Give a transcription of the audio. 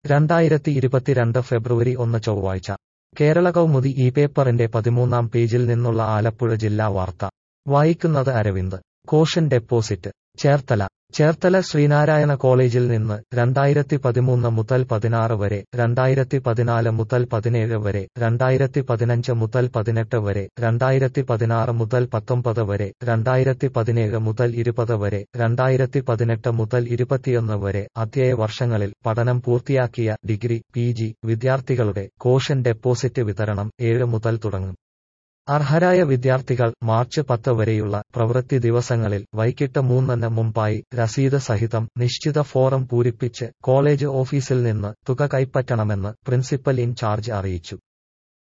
രണ്ടായിരത്തി ഇരുപത്തിരണ്ട് ഫെബ്രുവരി ഒന്ന് ചൊവ്വാഴ്ച കേരള കൗമുദി ഈ പേപ്പറിന്റെ പതിമൂന്നാം പേജിൽ നിന്നുള്ള ആലപ്പുഴ ജില്ലാ വാർത്ത വായിക്കുന്നത് അരവിന്ദ് കോഷൻ ഡെപ്പോസിറ്റ് ചേർത്തല ചേർത്തല ശ്രീനാരായണ കോളേജിൽ നിന്ന് രണ്ടായിരത്തി പതിമൂന്ന് മുതൽ പതിനാറ് വരെ രണ്ടായിരത്തി പതിനാല് മുതൽ പതിനേഴ് വരെ രണ്ടായിരത്തി പതിനഞ്ച് മുതൽ പതിനെട്ട് വരെ രണ്ടായിരത്തി പതിനാറ് മുതൽ പത്തൊമ്പത് വരെ രണ്ടായിരത്തി പതിനേഴ് മുതൽ ഇരുപത് വരെ രണ്ടായിരത്തി പതിനെട്ട് മുതൽ ഇരുപത്തിയൊന്ന് വരെ അധ്യയ വർഷങ്ങളിൽ പഠനം പൂർത്തിയാക്കിയ ഡിഗ്രി പി ജി വിദ്യാർത്ഥികളുടെ കോഷൻ ഡെപ്പോസിറ്റ് വിതരണം ഏഴ് മുതൽ തുടങ്ങും അർഹരായ വിദ്യാർത്ഥികൾ മാർച്ച് പത്ത് വരെയുള്ള പ്രവൃത്തി ദിവസങ്ങളിൽ വൈകിട്ട് മൂന്നിന് മുമ്പായി രസീത് സഹിതം നിശ്ചിത ഫോറം പൂരിപ്പിച്ച് കോളേജ് ഓഫീസിൽ നിന്ന് തുക കൈപ്പറ്റണമെന്ന് പ്രിൻസിപ്പൽ ഇൻചാർജ് അറിയിച്ചു